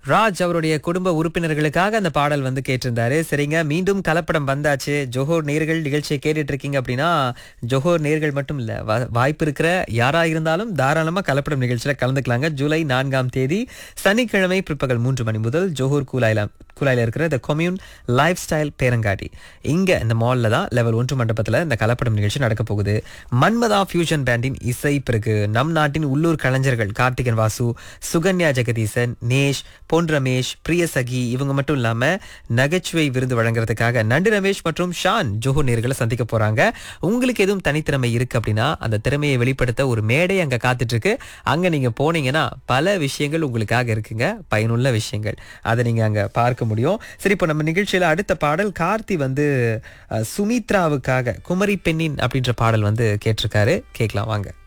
ராஜ் அவருடைய குடும்ப உறுப்பினர்களுக்காக அந்த பாடல் வந்து கேட்டிருந்தாரு சரிங்க மீண்டும் கலப்படம் வந்தாச்சு ஜோஹோர் நேர்கள் நிகழ்ச்சியை கேட்டுட்டு இருக்கீங்க அப்படின்னா ஜோஹோர் நேர்கள் மட்டும் இல்ல வா- வாய்ப்பு இருக்கிற யாரா இருந்தாலும் தாராளமா கலப்படம் நிகழ்ச்சியில கலந்துக்கலாங்க ஜூலை நான்காம் தேதி சனிக்கிழமை பிற்பகல் மூன்று மணி முதல் ஜோஹூர் கூலாயில கூலாயில இருக்கிற த கொம்யூன் லைஃப் ஸ்டைல் பேரங்காடி இங்க இந்த மால்ல தான் லெவல் ஒன்று மண்டபத்துல இந்த கலப்படம் நிகழ்ச்சி நடக்க போகுது மன்மதா ஃபியூஷன் பேண்டின் இசை பிறகு நம் நாட்டின் உள்ளூர் கலைஞர்கள் கார்த்திகன் வாசு சுகன்யா ஜெகதீசன் நேஷ் பொன் ரமேஷ் பிரியசகி இவங்க மட்டும் இல்லாம நகைச்சுவை விருது வழங்குறதுக்காக நண்டு ரமேஷ் மற்றும் ஷான் ஜோஹோ நேர்களை சந்திக்க போறாங்க உங்களுக்கு எதுவும் தனித்திறமை இருக்கு அப்படின்னா அந்த திறமையை வெளிப்படுத்த ஒரு மேடை அங்க காத்துட்டு இருக்கு அங்க நீங்க போனீங்கன்னா பல விஷயங்கள் உங்களுக்காக இருக்குங்க பயனுள்ள விஷயங்கள் அதை நீங்க அங்க பார்க்க முடியும் சரி இப்போ நம்ம நிகழ்ச்சியில அடுத்த பாடல் கார்த்தி வந்து அஹ், சுமித்ராவுக்காக குமரி பெண்ணின் அப்படின்ற பாடல் வந்து கேட்டிருக்காரு கேட்கலாம் வாங்க